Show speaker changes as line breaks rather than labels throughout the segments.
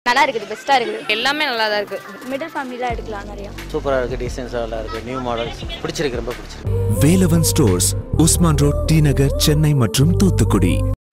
நல்லா இருக்குது பெஸ்ட்டாக இருக்குது
எல்லாமே நல்லா தான் இருக்குது
மிடில் ஃபேமிலிலாம் எடுக்கலாம் நிறையா
சூப்பராக இருக்குது டிசைன்ஸாக நல்லா இருக்குது நியூ மாடல்ஸ் பிடிச்சிருக்கு ரொம்ப பிடிச்சிருக்கு
Velavan stores Usman road T Nagar Chennai மற்றும் தூத்துக்குடி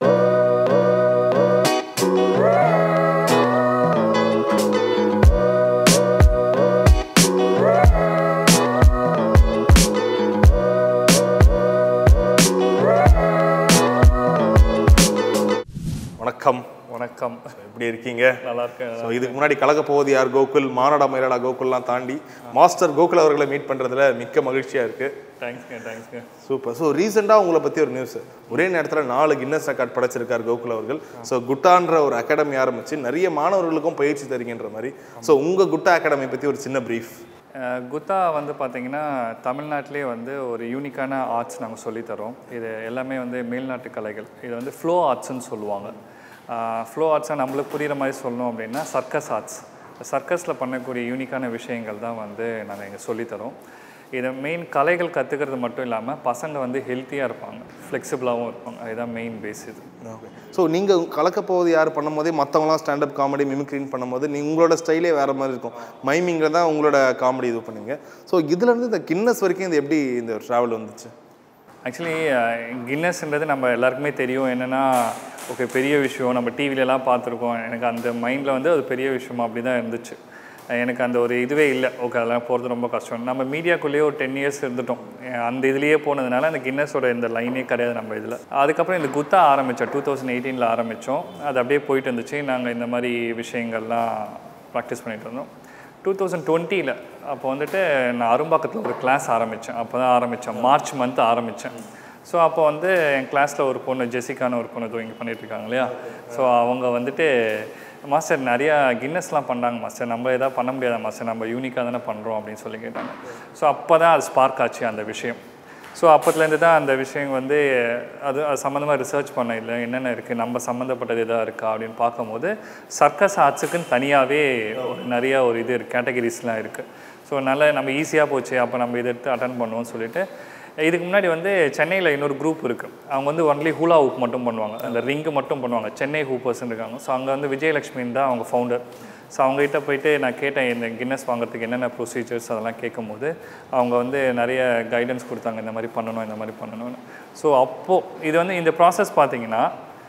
வணக்கம்
வணக்கம்
எப்படி இருக்கீங்க
நல்லா இருக்கேன்
ஸோ இதுக்கு முன்னாடி கலக்க போவது யார் கோகுல் மானாடா மயிலாடா கோகுல்லாம் தாண்டி மாஸ்டர் கோகுல் அவர்களை மீட் பண்ணுறதுல மிக்க மகிழ்ச்சியாக இருக்குது
தேங்க்ஸ்ங்க தேங்க்ஸ்ங்க
சூப்பர் ஸோ ரீசெண்டாக உங்களை பற்றி ஒரு நியூஸ் ஒரே நேரத்தில் நாலு கின்னஸ் ரெக்கார்ட் படைச்சிருக்கார் கோகுல் அவர்கள் ஸோ குட்டான்ற ஒரு அகாடமி ஆரம்பித்து நிறைய மாணவர்களுக்கும் பயிற்சி தரீங்கன்ற மாதிரி ஸோ உங்கள் குட்டா அகாடமி பற்றி ஒரு சின்ன ப்ரீஃப்
அஹ் குத்தா வந்து பார்த்தீங்கன்னா தமிழ்நாட்டிலே வந்து ஒரு யூனிக்கான ஆர்ட்ஸ் நாங்கள் சொல்லித்தரோம் இது எல்லாமே வந்து மேல்நாட்டு கலைகள் இது வந்து ஃப்ளோ ஆர்ட்ஸ்னு சொல்லுவாங்க ஃப்ளோ ஆர்ட்ஸாக நம்மளுக்கு புரிகிற மாதிரி சொல்லணும் அப்படின்னா சர்க்கஸ் ஆர்ட்ஸ் சர்க்கஸில் பண்ணக்கூடிய யூனிக்கான விஷயங்கள் தான் வந்து நாங்கள் இங்கே சொல்லித்தரோம் இதை மெயின் கலைகள் கற்றுக்கிறது மட்டும் இல்லாமல் பசங்க வந்து ஹெல்த்தியாக இருப்பாங்க ஃப்ளெக்சிபிளாகவும் இருப்பாங்க அதுதான் மெயின் பேஸ் இது
ஓகே ஸோ நீங்கள் கலக்க போவது யார் பண்ணும்போதே மற்றவங்களாம் ஸ்டாண்டப் காமெடி மிமிக்ரின்னு பண்ணும்போது நீ உங்களோட ஸ்டைலே வேறு மாதிரி இருக்கும் மைமிங்கில் தான் உங்களோட காமெடி இது பண்ணுவீங்க ஸோ இதுலேருந்து இந்த கின்னஸ் வரைக்கும் இது எப்படி இந்த ட்ராவல் வந்துச்சு
ஆக்சுவலி கின்னஸ்ன்றது நம்ம எல்லாருக்குமே தெரியும் என்னென்னா ஓகே பெரிய விஷயம் நம்ம டிவிலலாம் பார்த்துருக்கோம் எனக்கு அந்த மைண்டில் வந்து அது பெரிய விஷயமா அப்படி தான் இருந்துச்சு அஹ் எனக்கு அந்த ஒரு இதுவே இல்லை ஓகே அதெல்லாம் போகிறது ரொம்ப கஷ்டம் நம்ம மீடியாக்குள்ளேயே ஒரு டென் இயர்ஸ் இருந்துட்டோம் அஹ் அந்த இதுலேயே போனதுனால அந்த கின்னஸோட இந்த லைனே கிடையாது நம்ம இதில் அதுக்கப்புறம் இந்த குத்தா ஆரம்பித்தோம் டூ தௌசண்ட் எயிட்டீனில் ஆரம்பித்தோம் அது அப்படியே போயிட்டு இருந்துச்சு நாங்கள் இந்த மாதிரி விஷயங்கள்லாம் ப்ராக்டிஸ் பண்ணிட்டு இருந்தோம் டூ தௌசண்ட் டுவெண்ட்டியில் அப்போ வந்துட்டு நான் அரும்பாக்கத்தில் ஒரு கிளாஸ் ஆரம்பித்தேன் அப்போ தான் ஆரம்பித்தேன் மார்ச் மந்த் ஆரம்பித்தேன் ஸோ அப்போ வந்து என் கிளாஸில் ஒரு பொண்ணு ஜெசிகான ஒரு பொண்ணு இங்கே பண்ணிட்டு இருக்காங்க இல்லையா ஸோ அவங்க வந்துட்டு மாஸ்டர் நிறையா கின்னஸ்லாம் பண்ணாங்க மாஸ்டர் நம்ம எதாவது பண்ண முடியாதா மாஸ்டர் நம்ம யூனிக்காக தானே பண்ணுறோம் அப்படின்னு சொல்லி கேட்டாங்க ஸோ அப்போ தான் அது ஸ்பார்க் ஆச்சு அந்த விஷயம் ஸோ அப்போத்துலேருந்து தான் அந்த விஷயம் வந்து அது அது சம்மந்தமாக ரிசர்ச் பண்ண இல்லை என்னென்ன இருக்குது நம்ம சம்மந்தப்பட்டது எதாவது இருக்கா அப்படின்னு பார்க்கும்போது சர்க்கஸ் ஆர்ட்ஸுக்குன்னு தனியாகவே ஒரு நிறையா ஒரு இது கேட்டகரிஸ்லாம் இருக்குது ஸோ நல்ல நம்ம ஈஸியாக போச்சு அப்போ நம்ம இதை எடுத்து அட்டன் பண்ணுவோம்னு சொல்லிட்டு இதுக்கு முன்னாடி வந்து சென்னையில் இன்னொரு குரூப் இருக்குது அவங்க வந்து ஒன்லி ஹூலா ஹூப் மட்டும் பண்ணுவாங்க அந்த ரிங்கு மட்டும் பண்ணுவாங்க சென்னை ஹூப்பர்ஸ்னு இருக்காங்க ஸோ அங்கே வந்து விஜயலட்சுமின்னு தான் அவங்க ஃபவுண்டர் ஸோ அவங்ககிட்ட போயிட்டு நான் கேட்டேன் இந்த கின்னஸ் வாங்குறதுக்கு என்னென்ன ப்ரொசீஜர்ஸ் அதெல்லாம் கேட்கும்போது அவங்க வந்து நிறைய கைடன்ஸ் கொடுத்தாங்க இந்த மாதிரி பண்ணணும் இந்த மாதிரி பண்ணணும்னு ஸோ அப்போது இது வந்து இந்த ப்ராசஸ் பார்த்தீங்கன்னா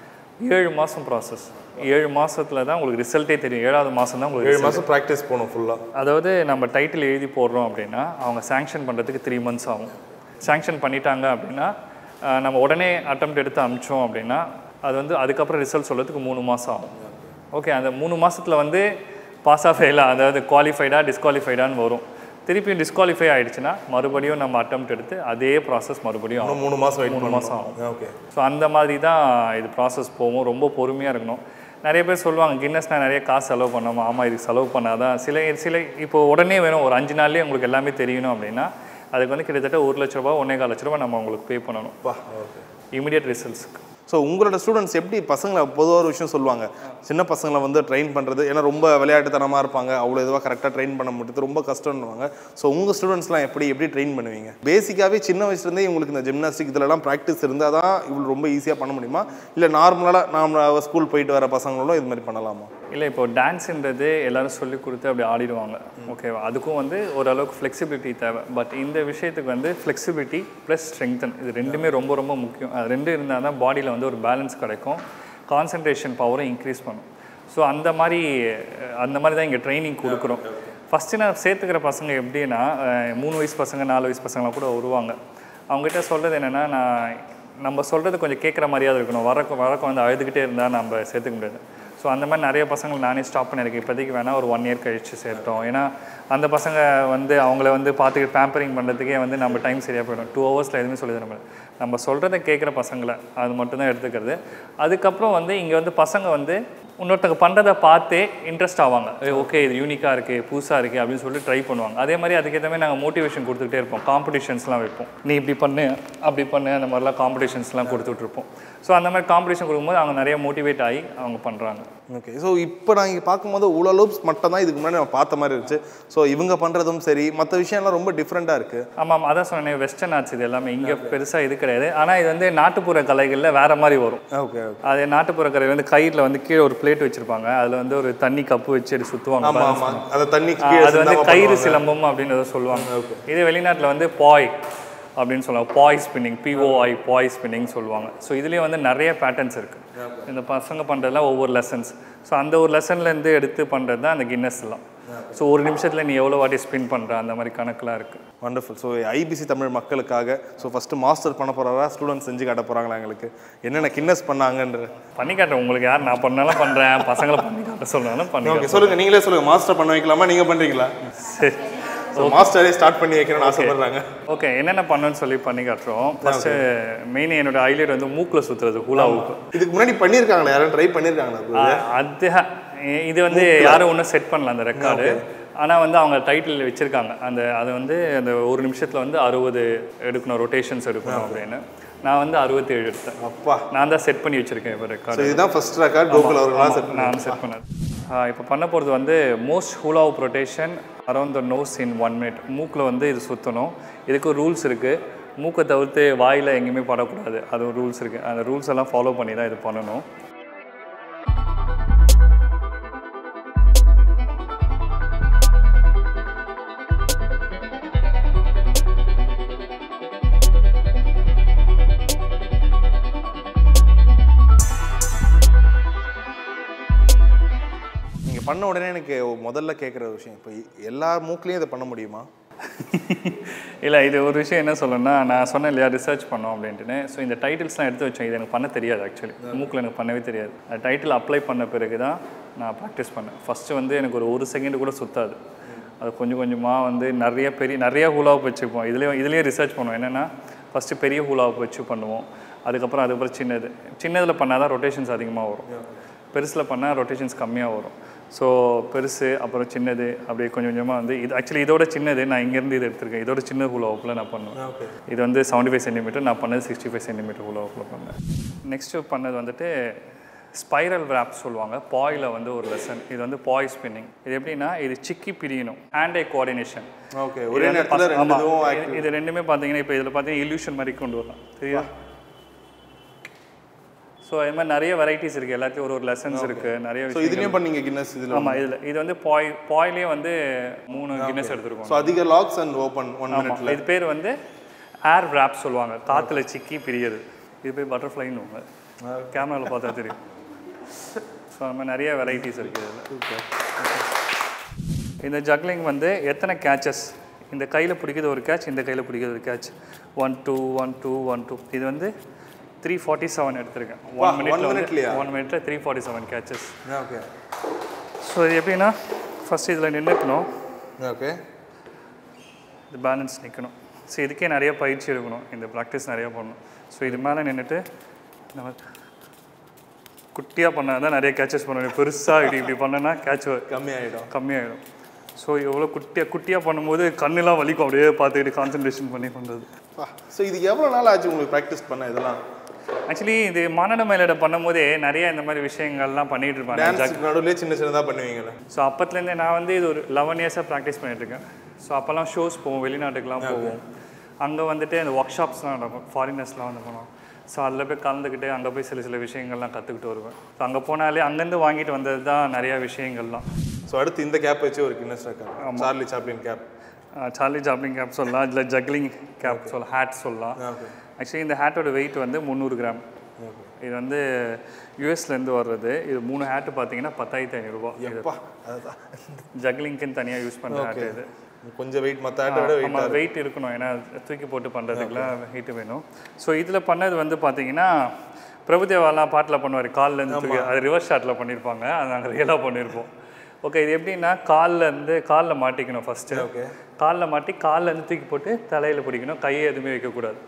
ஏழு மாதம் ப்ராசஸ் ஏழு மாசத்துல தான் உங்களுக்கு ரிசல்ட்டே தெரியும் ஏழாவது மாதம் தான் உங்களுக்கு
ஏழு
result.
மாதம் ப்ராக்டிஸ் போகணும் ஃபுல்லாக
அதாவது நம்ம டைட்டில் எழுதி போடுறோம் அப்படின்னா அவங்க சேங்ஷன் பண்ணுறதுக்கு த்ரீ மந்த்ஸ் ஆகும் சேங்ஷன் பண்ணிட்டாங்க அப்படின்னா அஹ், நம்ம உடனே அட்டம்ப்ட் எடுத்து அமிச்சோம் அப்படின்னா அது வந்து அதுக்கப்புறம் ரிசல்ட் சொல்கிறதுக்கு மூணு மாதம் ஆகும் ஓகே அந்த மூணு மாசத்துல வந்து பாஸ் ஆஃப் ஃபெயிலாக அதாவது குவாலிஃபைடா டிஸ்குவாலிஃபைடான்னு வரும் திருப்பியும் டிஸ்குவாலிஃபை ஆயிடுச்சுன்னா மறுபடியும் நம்ம அட்டம்ப்ட் எடுத்து அதே ப்ராசஸ் மறுபடியும் ஆகும்.
இன்னும் மூணு மாதம் வெயிட்
மூணு
பண்ணணும்
மாதம் ஆகும்
ஓகே
ஸோ அந்த மாதிரி தான் இது ப்ராசஸ் போகும் ரொம்ப பொறுமையாக இருக்கணும் நிறைய பேர் சொல்லுவாங்க கின்னஸ்னால் நிறைய காசு செலவு பண்ணோமா ஆமாம் இதுக்கு செலவு பண்ணாதான் சில சில இப்போ உடனே வேணும் ஒரு அஞ்சு நாள்லேயே உங்களுக்கு எல்லாமே தெரியணும் அப்படின்னா அதுக்கு வந்து கிட்டத்தட்ட ஒரு லட்ச ரூபா ஒன்றே கால் லட்ச ரூபா நம்ம உங்களுக்கு பே பண்ணணும்
பா ஓகே
இமிடியட் ரிசல்ட்ஸ்க்கு
ஸோ உங்களோட ஸ்டூடெண்ட்ஸ் எப்படி பசங்களை பொதுவாக ஒரு விஷயம் சொல்லுவாங்க சின்ன பசங்களை வந்து ட்ரெயின் பண்ணுறது ஏன்னா ரொம்ப விளையாட்டுத்தனமாக இருப்பாங்க அவ்வளோ இதுவாக கரெக்டாக ட்ரெயின் பண்ண முடியாது ரொம்ப கஷ்டம்னுவாங்க ஸோ உங்கள் ஸ்டூடெண்ட்ஸ்லாம் எப்படி எப்படி ட்ரெயின் பண்ணுவீங்க பேசிக்காகவே சின்ன வயசுலேருந்தே உங்களுக்கு இந்த ஜிம்னாஸ்டிக் இதிலலாம் ப்ராக்டிஸ் இருந்தால் தான் இவ்வளோ ரொம்ப ஈஸியாக பண்ண முடியுமா இல்லை நார்மலாக நாம் ஸ்கூல் போயிட்டு வர பசங்களும் இது மாதிரி பண்ணலாமா
இல்லை இப்போ டான்ஸுன்றது எல்லாரும் சொல்லி கொடுத்து அப்படி ஆடிடுவாங்க ஓகேவா அதுக்கும் வந்து ஓரளவுக்கு ஃப்ளெக்சிபிலிட்டி தேவை பட் இந்த விஷயத்துக்கு வந்து ஃப்ளெக்சிபிலிட்டி ப்ளஸ் ஸ்ட்ரெங்தன் இது ரெண்டுமே ரொம்ப ரொம்ப முக்கியம் அது ரெண்டு இருந்தால் தான் பாடியில் வந்து ஒரு பேலன்ஸ் கிடைக்கும் கான்சன்ட்ரேஷன் பவரும் இன்க்ரீஸ் பண்ணும் ஸோ அந்த மாதிரி அந்த மாதிரி தான் இங்கே ட்ரைனிங் கொடுக்குறோம் ஃபஸ்ட்டு நான் சேர்த்துக்கிற பசங்க எப்படின்னா அஹ், மூணு வயசு பசங்க நாலு வயசு பசங்களாம் கூட வருவாங்க அவங்ககிட்ட சொல்கிறது என்னென்னா நான் நம்ம சொல்கிறது கொஞ்சம் கேட்குற மாதிரியாவது இருக்கணும் வரக்கு வரக்கு வந்து அழுதுகிட்டே இருந்தால் நம்ம சேர்த்துக்க முடியாது ஸோ அந்த மாதிரி நிறைய பசங்களை நானே ஸ்டாப் பண்ணியிருக்கேன் இப்போதைக்கு வேணால் ஒரு ஒன் இயர் கழிச்சு சேர்த்தோம் ஏன்னா அந்த பசங்க வந்து அவங்கள வந்து பார்த்துக்கிட்டு பேம்பரிங் பண்ணுறதுக்கே வந்து நம்ம டைம் சரியாக போயிடும் டூ ஹவர்ஸில் எதுவுமே சொல்லி தர முடியாது நம்ம சொல்கிறத கேட்குற பசங்களை அது மட்டும்தான் எடுத்துக்கிறது அதுக்கப்புறம் வந்து இங்கே வந்து பசங்க வந்து இன்னொருத்தங்க பண்ணுறதை பார்த்தே இன்ட்ரெஸ்ட் ஆவாங்க ஓகே இது யூனிக்காக இருக்குது புதுசாக இருக்குது அப்படின்னு சொல்லி ட்ரை பண்ணுவாங்க அதே மாதிரி அதுக்கேற்ற மாதிரி நாங்கள் மோட்டிவேஷன் கொடுத்துக்கிட்டே இருப்போம் காம்படிஷன்ஸ்லாம் வைப்போம் நீ இப்படி பண்ணு அப்படி பண்ணு அந்த மாதிரிலாம் காம்படிஷன்ஸ்லாம் கொடுத்துட்ருப்போம் ஸோ அந்த மாதிரி காம்படிஷன் கொடுக்கும்போது அவங்க நிறைய மோட்டிவேட் ஆகி அவங்க பண்ணுறாங்க
ஓகே ஸோ இப்போ நான் இங்கே பார்க்கும்போது உலா லூப்ஸ் மட்டும் தான் இதுக்கு முன்னாடி நம்ம பார்த்த மாதிரி இருந்துச்சு ஸோ இவங்க பண்ணுறதும் சரி மற்ற விஷயம்லாம் ரொம்ப டிஃப்ரெண்ட்டாக இருக்குது
ஆமாம் அதான் சொன்னேன் வெஸ்டர்ன் ஆர்ட்ஸ் இது எல்லாமே இங்கே பெருசாக இது கிடையாது ஆனால் இது வந்து நாட்டுப்புற கலைகளில் வேற மாதிரி வரும்
ஓகே ஓகே
அது நாட்டுப்புற கலை வந்து கயிறில் வந்து கீழே ஒரு பிளேட் வச்சுருப்பாங்க அதில் வந்து ஒரு தண்ணி கப்பு வச்சு எடுத்து சுற்றுவாங்க
ஆமா ஆமா அதை தண்ணி
ஆ,
கீழே
அது வந்து
சிந்தாம
கயிறு
பண்ணுவாங்க.
சிலம்பம் அப்படின்றத சொல்லுவாங்க இதே வெளிநாட்டில் வந்து பாய் அப்படின்னு சொல்லுவாங்க poi spinning P O I poi spinning சொல்லுவாங்க ஸோ இதுலேயே வந்து நிறைய பேட்டர்ன்ஸ் இருக்குது இந்த பசங்க பண்ணுறதுலாம் ஒவ்வொரு லெசன்ஸ் ஸோ அந்த ஒரு லெசன்லேருந்து எடுத்து பண்ணுறது தான் அந்த கின்னஸ் எல்லாம் ஸோ ஒரு நிமிஷத்தில் நீ எவ்வளோ வாட்டி ஸ்பின் பண்ணுற அந்த மாதிரி கணக்கெலாம் இருக்குது
வண்டர்ஃபுல் ஸோ ஐபிசி தமிழ் மக்களுக்காக ஸோ ஃபஸ்ட்டு மாஸ்டர் பண்ண போகிறாரா ஸ்டூடெண்ட்ஸ் செஞ்சு காட்ட போகிறாங்களா எங்களுக்கு என்னென்ன கின்னஸ் பண்ணாங்கன்ற
பண்ணி காட்டுறேன் உங்களுக்கு யார் நான் பண்ணாலும் பண்ணுறேன் பசங்களை பண்ணி காட்ட சொல்கிறாலும் பண்ணி
ஓகே சொல்லுங்கள் நீங்களே சொல்லுங்கள் மாஸ்டர் பண்ண வைக்கலாமா நீங்கள் பண்ணுறீங்களா
சரி
ஸோ மாஸ்டரே ஸ்டார்ட் பண்ணி வைக்கணும்னு ஆசைப்படுறாங்க
ஓகே என்னென்ன பண்ணணும்னு சொல்லி பண்ணி காட்டுறோம் ஃபஸ்ட்டு மெயின் என்னோட ஹைலைட் வந்து மூக்கில் சுற்றுறது ஹூலா ஹூப்
இதுக்கு முன்னாடி பண்ணியிருக்காங்களா யாரும் ட்ரை பண்ணியிருக்காங்களா
அது இது வந்து யாரும் ஒன்றும் செட் பண்ணல அந்த ரெக்கார்டு ஆனால் வந்து அவங்க டைட்டில் வச்சுருக்காங்க அந்த அது வந்து அந்த ஒரு நிமிஷத்தில் வந்து அறுபது எடுக்கணும் ரொட்டேஷன்ஸ் எடுக்கணும் அப்படின்னு நான் வந்து அறுபத்தேழு எடுத்தேன்
அப்பா
நான் தான் செட் பண்ணி வச்சுருக்கேன் இப்போ
ஸோ
ரெக்கார்டு
இதுதான் ஃபர்ஸ்ட் ரெக்கார்ட் கோகுல் அவர்களாக செட்
நான் செட் பண்ணது இப்போ பண்ண போகிறது வந்து most hula rotation around the nose in one minute மூக்கில் வந்து இது சுற்றணும் இதுக்கு ரூல்ஸ் இருக்குது மூக்கை தவிர்த்து வாயில் எங்கேயுமே படக்கூடாது அது ஒரு ரூல்ஸ் இருக்குது அந்த ரூல்ஸ் எல்லாம் ஃபாலோ பண்ணி தான் இது பண்ணணும்
நீங்கள் பண்ண உடனே எனக்கு முதல்ல கேட்குற விஷயம் இப்போ எல்லா மூக்குலேயும் இதை பண்ண முடியுமா
இல்லை இது ஒரு விஷயம் என்ன சொல்லணும்னா நான் சொன்னேன் இல்லையா ரிசர்ச் பண்ணோம் அப்படின்ட்டுன்னு ஸோ இந்த டைட்டில்ஸ்லாம் எடுத்து வச்சேன் இது எனக்கு பண்ண தெரியாது ஆக்சுவலி மூக்கில் எனக்கு பண்ணவே தெரியாது அந்த டைட்டில் அப்ளை பண்ண பிறகு தான் நான் ப்ராக்டிஸ் பண்ணேன் ஃபஸ்ட்டு வந்து எனக்கு ஒரு ஒரு செகண்ட் கூட சுத்தாது அது கொஞ்சம் கொஞ்சமாக வந்து நிறைய பெரிய நிறைய ஹூலாப் வச்சுப்போம் இதுலேயும் இதுலேயே ரிசர்ச் பண்ணுவோம் என்னென்னா ஃபஸ்ட்டு பெரிய ஹூலாப் வச்சு பண்ணுவோம் அதுக்கப்புறம் அதுக்கப்புறம் சின்னது சின்னதில் பண்ணால் தான் ரொட்டேஷன்ஸ் அதிகமாக வரும் பெருசில் பண்ணால் ரொட்டேஷன்ஸ் கம்மியாக வரும் ஸோ பெருசு அப்புறம் சின்னது அப்படியே கொஞ்சம் கொஞ்சமாக வந்து இது ஆக்சுவலி இதோட சின்னது நான் இங்கேருந்து இது எடுத்திருக்கேன் இதோட சின்ன ஹூலா ஹூப்பில் நான் பண்ணுவேன் இது வந்து செவன்டி ஃபைவ் சென்டிமீட்டர் நான் பண்ணது சிக்ஸ்டி ஃபைவ் சென்டிமீட்டர் ஹூலா ஹூப்பில் பண்ணேன் நெக்ஸ்ட்டு பண்ணது வந்துட்டு ஸ்பைரல் wrap சொல்லுவாங்க பாயில் வந்து ஒரு லெசன் இது வந்து பாய் ஸ்பின்னிங் இது எப்படின்னா இது சிக்கி பிரியணும் ஹேண்ட் ஐ கோஆர்டினேஷன்
ஓகே ஒரே நேரத்தில் ரெண்டு இதுவும் active.
இது ரெண்டுமே பார்த்தீங்கன்னா இப்போ இதில் பார்த்தீங்கன்னா இல்யூஷன் மாதிரி கொண்டு வரலாம் தெரியுதா ஸோ இது மாதிரி நிறைய வெரைட்டிஸ் இருக்குது எல்லாத்தையும் ஒரு ஒரு லெசன்ஸ் இருக்குது நிறைய
ஸோ
விஷயம்
இதுலேயும் பண்ணீங்க கின்னஸ் இதில்
ஆமாம் இதில் இது வந்து பாய் பாயிலே வந்து மூணு கின்னஸ் எடுத்திருக்கோம்
ஸோ அதிக லாக்ஸ் அண்ட் ஓப்பன் ஒன்
ஆமாம்
மினிட்ல
இது பேர் வந்து ஏர் wrap சொல்லுவாங்க காற்றுல சிக்கி பிரியது இது பேர் பட்டர்ஃப்ளைன்னு கேமராவில் பார்த்தா தெரியும் ஸோ அந்த மாதிரி நிறைய வெரைட்டிஸ் இருக்குது இதில் இந்த ஜக்லிங் வந்து எத்தனை கேட்சஸ் இந்த கையில் பிடிக்கிறது ஒரு கேட்ச் இந்த கையில் பிடிக்கிறது ஒரு catch one two one two one two இது வந்து த்ரீ ஃபார்ட்டி செவன் எடுத்திருக்கேன்
வா,
ஒன்
one
மினிட்ல
minute-லயா?
ஒன் மினிட்ல three forty seven catches
okay
so இது எப்படின்னா ஃபஸ்ட் இதில் நின்றுக்கணும்
ஓகே
இது பேலன்ஸ் நிற்கணும் ஸோ இதுக்கே நிறைய பயிற்சி இருக்கணும் இந்த ப்ராக்டிஸ் நிறைய பண்ணணும் ஸோ இது மேலே நின்றுட்டு நம்ம குட்டியாக பண்ணால் தான் நிறைய கேட்சஸ் பண்ண முடியும் பெருசாக இப்படி இப்படி பண்ணனா கேட்ச்
கம்மியாயிடும்
கம்மியாயிடும் ஸோ எவ்வளோ குட்டியாக குட்டியாக பண்ணும்போது கண்ணெல்லாம் வலிக்கும் அப்படியே பார்த்துக்கிட்டு கான்சன்ட்ரேஷன் பண்ணி பண்ணுறது
ஸோ இது எவ்வளோ நாள் ஆச்சு உங்களுக்கு ப்ராக்டிஸ் பண்ண இதெல்லாம்
ஆக்சுவலி இது மானட மயிலோட பண்ணும்போதே நிறைய இந்த மாதிரி விஷயங்கள்லாம் பண்ணிட்டு இருப்பாங்க
டான்ஸ் நடுவுலேயே சின்ன சின்னதாக பண்ணுவீங்களே
ஸோ அப்பத்துலேருந்தே நான் வந்து இது ஒரு லெவன் இயர்ஸாக ப்ராக்டிஸ் பண்ணிகிட்ருக்கேன் ஸோ அப்போல்லாம் ஷோஸ் போவோம் வெளிநாட்டுக்கெலாம் போவோம் அங்கே வந்துட்டு அந்த ஒர்க் ஷாப்ஸ்லாம் நடக்கும் ஃபாரினர்ஸ்லாம் வந்து போனோம் ஸோ அதில் போய் கலந்துக்கிட்டு அங்கே போய் சில சில விஷயங்கள்லாம் கற்றுக்கிட்டு வருவேன் ஸோ அங்கே போனாலே அங்கேருந்து வாங்கிட்டு வந்தது தான் நிறையா விஷயங்கள்லாம்
ஸோ அடுத்து இந்த கேப் வச்சு ஒரு Guinness record Charlie Chaplin cap
ah Charlie Chaplin cap சொல்லலாம் இதில் ஜக்லிங் கேப் சொல்லலாம் ஹேட் சொல்லலாம்
ஓகே
ஆக்சுவலி இந்த ஹேட்டோட வெயிட் வந்து முந்நூறு கிராம் இது வந்து யூஎஸ்லேருந்து வர்றது இது மூணு ஹேட்டு பார்த்தீங்கன்னா பத்தாயிரத்தி ஐநூறுரூவா இது
எப்பா அதுதான்
ஜக்லிங்க்குன்னு தனியாக யூஸ் பண்ணுற ஹேட் இது
கொஞ்சம் வெயிட் மற்ற ஆட்டை விட வெயிட்
ஆமாம் வெயிட் இருக்கணும் ஏன்னா தூக்கி போட்டு பண்ணுறதுக்குலாம் வெயிட் வேணும் ஸோ இதில் பண்ணது வந்து பார்த்தீங்கன்னா பிரபுதேவாலாம் பாட்டில் பண்ணுவார் காலில் இருந்து தூக்கி அது ரிவர்ஸ் ஷாட்டில் பண்ணியிருப்பாங்க அது நாங்கள் ரியலாக பண்ணியிருப்போம் ஓகே இது எப்படின்னா காலில் இருந்து காலில் மாட்டிக்கணும் ஃபஸ்ட்டு
ஓகே
காலில் மாட்டி காலில் இருந்து தூக்கி போட்டு தலையில் பிடிக்கணும் கையை எதுவுமே வைக்கக்கூடாது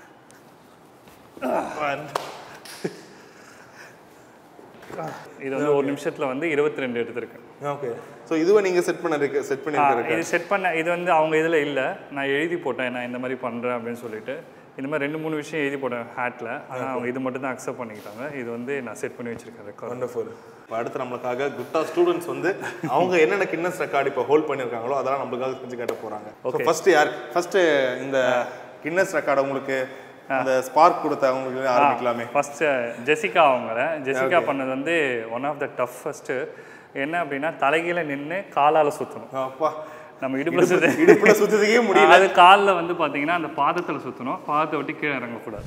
இது வந்து ஒரு நிமிஷத்தில் வந்து இருபத்தி ரெண்டு எடுத்திருக்கேன்
ஓகே ஸோ இதுவை நீங்கள் செட் பண்ணிருக்கு செட்
ஆ,
பண்ணிருக்க
இது செட் பண்ண இது வந்து அவங்க இதில் இல்லை நான் எழுதி போட்டேன் நான் இந்த மாதிரி பண்ணுறேன் அப்படின்னு சொல்லிட்டு இந்த மாதிரி ரெண்டு மூணு விஷயம் எழுதி போட்டேன் ஹேட்டில் ஆனால் அவங்க இது மட்டும் தான் அக்செப்ட் பண்ணிக்கிட்டாங்க இது வந்து நான் செட் பண்ணி வச்சிருக்கேன் ரெக்கார்ட்
வண்டர்ஃபுல் இப்போ அடுத்து நம்மளுக்காக குட்டா ஸ்டூடெண்ட்ஸ் வந்து அவங்க என்னென்ன கின்னஸ் ரெக்கார்டு இப்போ ஹோல்ட் பண்ணியிருக்காங்களோ அதெல்லாம் நம்மளுக்காக செஞ்சு காட்ட போகிறாங்க ஸோ ஃபஸ்ட்டு யார் ஃபஸ்ட்டு இந்த கின்னஸ் ரெக்கார்டு உங்களுக்கு அந்த ஸ்பார்க் கொடுத்த அவங்களுக்கு ஆரம்பிக்கலாமே
ஃபஸ்ட்டு ஜெசிகா அவங்கள ஜெசிகா பண்ணது வந்து ஒன் ஆஃப் த டஃபஸ்ட்டு என்ன அப்படின்னா தலைகீழ நின்று காலால் சுற்றணும்
அப்பா
நம்ம இடுப்புல சுத்து
இடுப்புல சுத்ததுக்கே முடியல
அது காலில் வந்து பார்த்தீங்கன்னா அந்த பாதத்தில் சுற்றணும் பாதத்தை விட்டு கீழே இறங்கக்கூடாது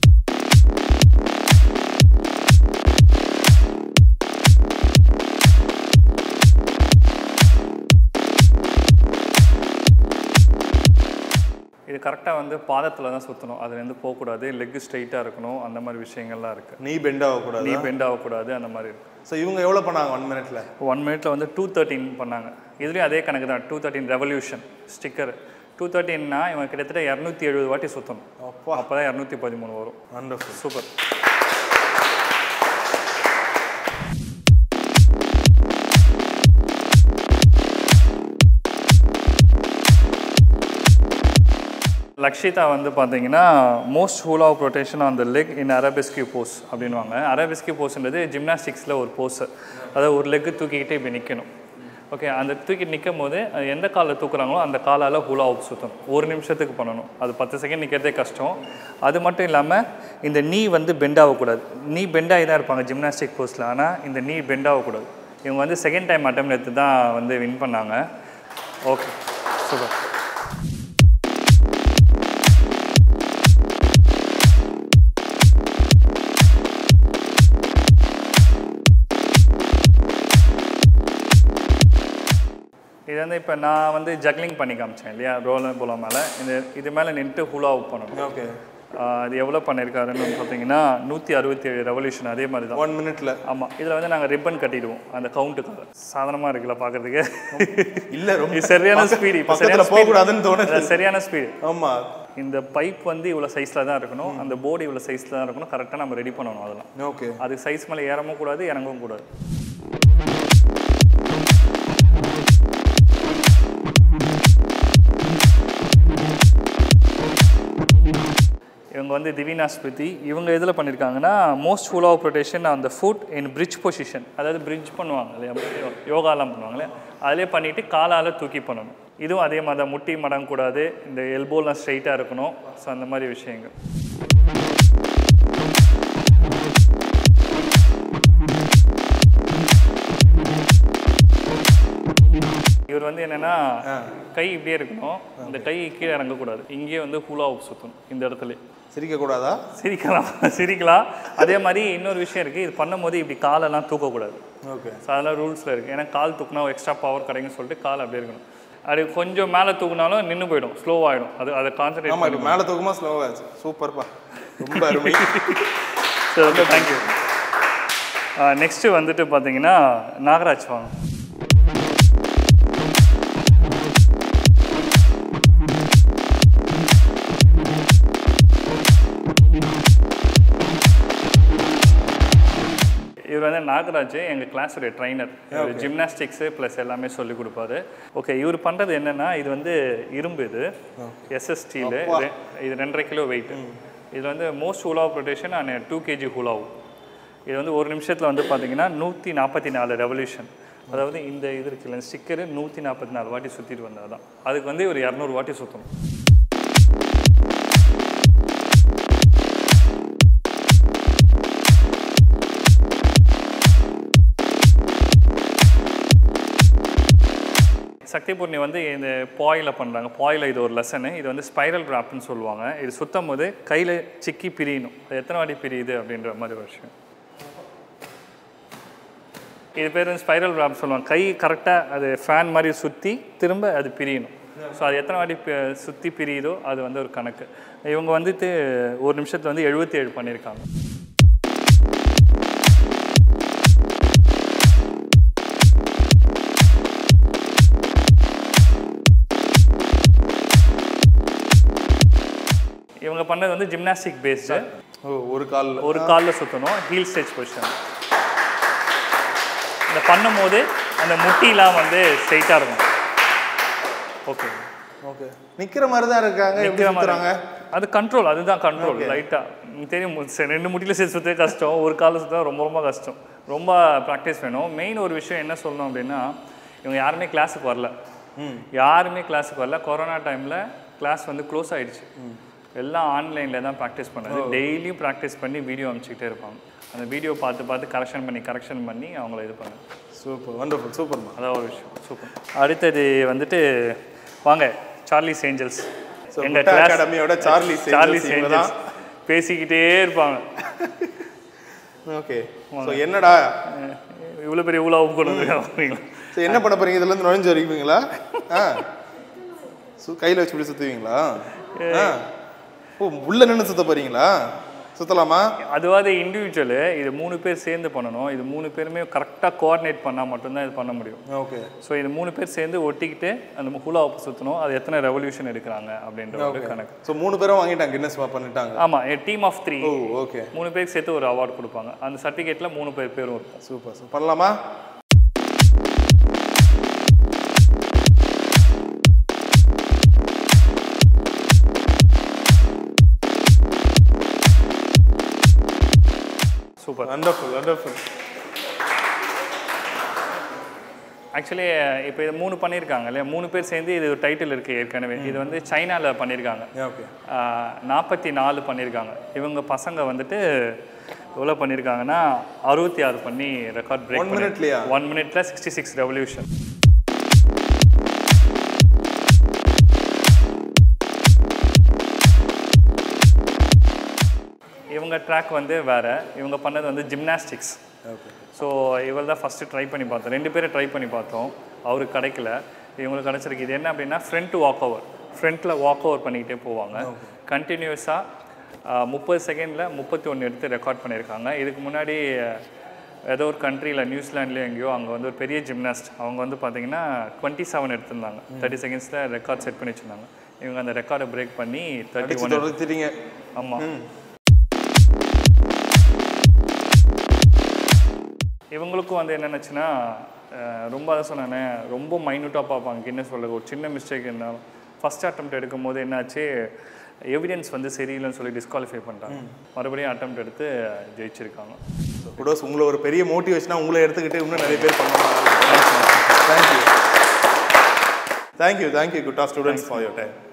இது கரெக்டாக வந்து பாதத்தில் தான் சுற்றணும் அதுலேருந்து போகக்கூடாது லெக் ஸ்ட்ரைட்டாக இருக்கணும் அந்த மாதிரி விஷயங்கள்லாம் இருக்குது
நீ பெண்ட் ஆகக்கூடாது
நீ பெண்ட் ஆகக்கூடாது அந்த மாதிரி இருக்கு
ஸோ இவங்க எவ்வளோ பண்ணாங்க ஒன் மினிட்ல
ஒன் மினிட்ல வந்து டூ தேர்ட்டின் பண்ணாங்க இதுலேயும் அதே கணக்கு தான் two thirteen revolution sticker two தேர்ட்டின்னா இவன் கிட்டத்தட்ட இரநூத்தி எழுபது வாட்டி சுற்றணும்
அப்பா
அப்போ தான் இரநூத்தி பதிமூணு வரும்
வண்டர்ஃபுல்
சூப்பர் லக்ஷிதா வந்து பார்த்தீங்கன்னா most hula of rotation on the leg in arabesque pose அப்படின்வாங்க அரபிஸ்கி போஸ்ன்றது ஜிம்னாஸ்டிக்ஸில் ஒரு போஸ் அதாவது ஒரு லெக்கு தூக்கிக்கிட்டே இப்படி நிற்கணும் ஓகே அந்த தூக்கி நிற்கும் போது அது எந்த காலில் தூக்குறாங்களோ அந்த காலால் ஹூலா ஆஃப் சுற்றணும் ஒரு நிமிஷத்துக்கு பண்ணணும் அது பத்து செகண்ட் நிற்கிறதே கஷ்டம் அது மட்டும் இல்லாமல் இந்த நீ வந்து பெண்ட் ஆகக்கூடாது நீ பெண்ட் ஆகி தான் இருப்பாங்க ஜிம்னாஸ்டிக் போஸ்ட்டில் ஆனால் இந்த நீ பெண்ட் ஆகக்கூடாது இவங்க வந்து செகண்ட் டைம் அட்டம் எடுத்து தான் வந்து வின் பண்ணாங்க ஓகே சூப்பர் இது வந்து இப்போ நான் வந்து ஜக்லிங் பண்ணி காமிச்சேன் இல்லையா ரோலர் போல மேலே இந்த இது மேலே நின்றுட்டு ஹூலா அவுட் பண்ணணும்
ஓகே
ஆஹ் அது எவ்வளோ பண்ணியிருக்காருன்னு பார்த்தீங்கன்னா நூற்றி அறுபத்தி ஏழு ரெவல்யூஷன் அதே மாதிரி தான்
ஒன் மினிட்ல
ஆமாம் இதில் வந்து நாங்கள் ரிப்பன் கட்டிடுவோம் அந்த கவுண்ட்டுக்காக சாதாரணமாக இருக்குல்ல பார்க்கறதுக்கு
இல்ல ரொம்ப
இது சரியான ஸ்பீடு இப்போ
பக்கத்துல
சரியான
போக
speed.
கூடாதுன்னு தோணுது
அது சரியான ஸ்பீடு
ஆமா
இந்த பைப் வந்து இவ்வளோ சைஸில் தான் இருக்கணும் அந்த போர்டு இவ்வளோ சைஸில் தான் இருக்கணும் கரெக்டாக நம்ம ரெடி பண்ணணும் அதெல்லாம்
ஓகே
அது சைஸ் மேலே ஏறவும் கூடாது இறங்கவும் கூடாது இவங்க வந்து திவினா ஸ்மிருதி இவங்க இதில் பண்ணியிருக்காங்கன்னா மோஸ்ட் ஃபுல் ஆஃப் ரொட்டேஷன் அந்த ஃபுட் இன் பிரிட்ஜ் பொசிஷன் அதாவது பிரிட்ஜ் பண்ணுவாங்க இல்லையா யோகாலாம் பண்ணுவாங்களே அதிலே பண்ணிவிட்டு காலால் தூக்கி பண்ணணும் இதுவும் அதே மாதிரி தான் முட்டி மடங்கக்கூடாது இந்த எல்போலாம் ஸ்ட்ரைட்டாக இருக்கணும் ஸோ அந்த மாதிரி விஷயங்கள் இவர் வந்து என்னன்னா கை இப்படியே இருக்கணும் இந்த கை கீழே இறங்கக்கூடாது இங்கேயே வந்து ஹூலா ஹூப் சுற்றணும் இந்த இடத்துல
சிரிக்க கூடாதா
சிரிக்கலாம் சிரிக்கலாம் அதே மாதிரி இன்னொரு விஷயம் இருக்குது இது பண்ணும்போது இப்படி காலெல்லாம் தூக்கக்கூடாது
ஓகே
ஸோ அதெல்லாம் ரூல்ஸில் இருக்குது ஏன்னா கால் தூக்குனா எக்ஸ்ட்ரா பவர் கிடைக்குன்னு சொல்லிட்டு கால் அப்படியே இருக்கணும் அது கொஞ்சம் மேலே தூக்குனாலும் நின்று போயிடும் ஸ்லோவாகிடும் அது அதை
ஆமா
கான்சன்ட்ரேட்
இப்போ மேல தூக்கமா ஸ்லோவாச்சு சூப்பர்ப்பா ரொம்ப அருமை
சரி ஓகே தேங்க்யூ நெக்ஸ்ட்டு வந்துட்டு பார்த்தீங்கன்னா நாகராஜ் வாங்க இவர் வந்து நாகராஜ் எங்கள் கிளாஸுடைய ட்ரைனர் ஜிம்னாஸ்டிக்ஸு ப்ளஸ் எல்லாமே சொல்லி கொடுப்பாரு ஓகே இவர் பண்ணுறது என்னென்னா இது வந்து இரும்பு இது எஸ்எஸ்டியில் இது ரெண்டரை கிலோ வெயிட் இது வந்து most hula rotation and two KG ஹூலாவும் இது வந்து ஒரு நிமிஷத்தில் வந்து பார்த்தீங்கன்னா நூற்றி நாற்பத்தி நாலு ரெவல்யூஷன் அதாவது இந்த இது இருக்குல்ல ஸ்டிக்கரு நூற்றி நாற்பத்தி நாலு வாட்டி சுற்றிட்டு வந்தால் தான் அதுக்கு வந்து ஒரு இரநூறு வாட்டி சுற்றணும் சக்தி பூர்ணி வந்து இந்த பாயில் பண்ணுறாங்க பாயில் இது ஒரு லெசனு இது வந்து ஸ்பைரல் ட்ராப்னு சொல்லுவாங்க இது சுத்தம் போது கையில் சிக்கி பிரியணும் அது எத்தனை வாட்டி பிரியுது அப்படின்ற மாதிரி ஒரு விஷயம் இது பேர் வந்து ஸ்பைரல் ட்ராப் சொல்லுவாங்க கை கரெக்டாக அது ஃபேன் மாதிரி சுற்றி திரும்ப அது பிரியணும் ஸோ அது எத்தனை வாட்டி பி- சுற்றி பிரியுதோ அது வந்து ஒரு கணக்கு இவங்க வந்துட்டு ஒரு நிமிஷத்தில் வந்து எழுபத்தி ஏழு பண்ணியிருக்காங்க இவங்க பண்ணது வந்து ஜிம்னாஸ்டிக் பேஸ்டு
ஓ ஒரு கால்
ஒரு காலில் சுற்றணும் ஹீல் ஸ்டேஜ் பொசிஷன் இந்த பண்ணும்போது அந்த முட்டிலாம் வந்து ஸ்ட்ரைட்டாக இருக்கும் ஓகே
ஓகே நிக்கிற மாதிரி தான் இருக்காங்க எப்படி
நிற்கிற
சுத்துறாங்க
அது கண்ட்ரோல் அதுதான் கண்ட்ரோல் லைட்டாக தெரியும் சரி, ரெண்டு முட்டியில் சேர்த்து சுற்றவே கஷ்டம் ஒரு காலில் சுற்ற ரொம்ப ரொம்ப கஷ்டம் ரொம்ப ப்ராக்டிஸ் வேணும் மெயின் ஒரு விஷயம் என்ன சொல்லணும் அப்படின்னா இவங்க யாருமே கிளாஸுக்கு வரல யாருமே கிளாஸுக்கு வரல கொரோனா டைமில் கிளாஸ் வந்து க்ளோஸ் ஆயிடுச்சு எல்லாம் ஆன்லைனில் தான் ப்ராக்டிஸ் பண்ணது டெய்லியும் ப்ராக்டிஸ் பண்ணி வீடியோ அனுப்பிச்சிக்கிட்டே இருப்பாங்க அந்த வீடியோ பார்த்து பார்த்து கரெக்ஷன் பண்ணி கரெக்ஷன் பண்ணி அவங்கள இது பண்ணு
சூப்பர் வண்டர்ஃபுல் சூப்பர்மா
அதான் ஒரு விஷயம் சூப்பர் அடுத்தது வந்துட்டு வாங்க சார்லிஸ் ஏஞ்சல்ஸ்
So, முட்டை அகாடமியோட சார்லிஸ் ஏஞ்சல்ஸ்
சார்லிஸ்
இவங்க
ஏஞ்சல்ஸ் பேசிக்கிட்டே இருப்பாங்க
ஓகே ஸோ என்னடா
இவ்வளோ பெரிய ஊழாவும் கொண்டு வந்துருக்காங்க
ஸோ என்ன பண்ண போறீங்க இதுல இருந்து நுழைஞ்சு வருவீங்களா ஆ சு கையில் வச்சு இப்படி சுற்றுவீங்களா ஆ ஓ உள்ள நின்று சுத்த போறீங்களா சுத்தலாமா
அதுவாது இண்டிவிஜுவலு இது மூணு பேர் சேர்ந்து பண்ணணும் இது மூணு பேருமே கரெக்டாக கோஆர்டினேட் பண்ணால் மட்டும்தான் இது பண்ண முடியும்
ஓகே
ஸோ இது மூணு பேர் சேர்ந்து ஒட்டிக்கிட்டு அந்த ஹூலா சுற்றணும் அது எத்தனை ரெவல்யூஷன் எடுக்கிறாங்க அப்படின்ற ஒரு கணக்கு
ஸோ மூணு பேரும் வாங்கிட்டாங்க கின்னஸ் பண்ணிட்டாங்க
ஆமாம் team of three
oh okay
மூணு பேருக்கு சேர்த்து ஒரு அவார்டு கொடுப்பாங்க அந்த சர்டிஃபிகேட்டில் மூணு பேர் பேரும் இருக்கும்
சூப்பர் சூப்பர் பண்ணலாமா
சூப்பர்
வண்டர்ஃபுல் வண்டர்ஃபுல்
ஆக்சுவலி இப்போ இது மூணு பண்ணியிருக்காங்க இல்லையா மூணு பேர் சேர்ந்து இது ஒரு டைட்டில் இருக்குது ஏற்கனவே இது வந்து சைனாவில் பண்ணியிருக்காங்க
ஓகே
நாற்பத்தி நாலு பண்ணியிருக்காங்க இவங்க பசங்க வந்துட்டு எவ்வளோ பண்ணியிருக்காங்கன்னா அறுபத்தி ஆறு பண்ணி ரெக்கார்ட் பிரேக்
One minute-லயா?
ஒன் மினிட்ல சிக்ஸ்டி சிக்ஸ் ரெவல்யூஷன் இவங்க ட்ராக் வந்து வேற இவங்க பண்ணது வந்து ஜிம்னாஸ்டிக்ஸ்
ஓகே
ஸோ இவர் தான் ஃபஸ்ட்டு ட்ரை பண்ணி பார்த்தோம் ரெண்டு பேரும் ட்ரை பண்ணி பார்த்தோம் அவருக்கு கிடைக்கல இவங்களுக்கு கிடச்சிருக்கு இது என்ன அப்படின்னா ஃப்ரண்ட் வாக் ஓவர் ஃப்ரண்ட்டில் வாக் ஓவர் பண்ணிக்கிட்டே போவாங்க கண்டினியூஸாக முப்பது செகண்டில் முப்பத்தி ஒன்று எடுத்து ரெக்கார்ட் பண்ணியிருக்காங்க இதுக்கு முன்னாடி அஹ், ஏதோ ஒரு கண்ட்ரியில் நியூசிலாண்ட்லேயோ எங்கேயோ அங்கே வந்து ஒரு பெரிய ஜிம்னாஸ்ட் அவங்க வந்து பார்த்தீங்கன்னா டுவெண்ட்டி செவன் எடுத்திருந்தாங்க தேர்ட்டி செகண்ட்ஸில் ரெக்கார்ட் செட் பண்ணி வச்சுருந்தாங்க இவங்க அந்த ரெக்கார்டை பிரேக் பண்ணி தேர்ட்டி ஒன்
தொடர்த்திட்டீங்க
ஆமாம் இவங்களுக்கும் வந்து என்னென்னச்சுன்னா ரொம்ப அதை சொன்னேனே ரொம்ப மைன்யூட்டாக பார்ப்பாங்க கின்னஸ் சொல்ல ஒரு சின்ன மிஸ்டேக் இருந்தாலும் ஃபஸ்ட் அட்டம் எடுக்கும்போது என்னாச்சு எவிடன்ஸ் வந்து சரியில்லைன்னு சொல்லி டிஸ்குவாலிஃபை பண்ணிட்டாங்க மறுபடியும் அட்டம் எடுத்து ஜெயிச்சிருக்காங்க
குடோஸ் உங்களை ஒரு பெரிய மோட்டிவேஷனாக உங்களை எடுத்துக்கிட்டு இன்னும் நிறைய பேர் பண்ணலாம் தேங்க்யூ தேங்க்யூ தேங்க்யூ குட்டா ஸ்டூடெண்ட்ஸ் ஃபார் யோர் டைம்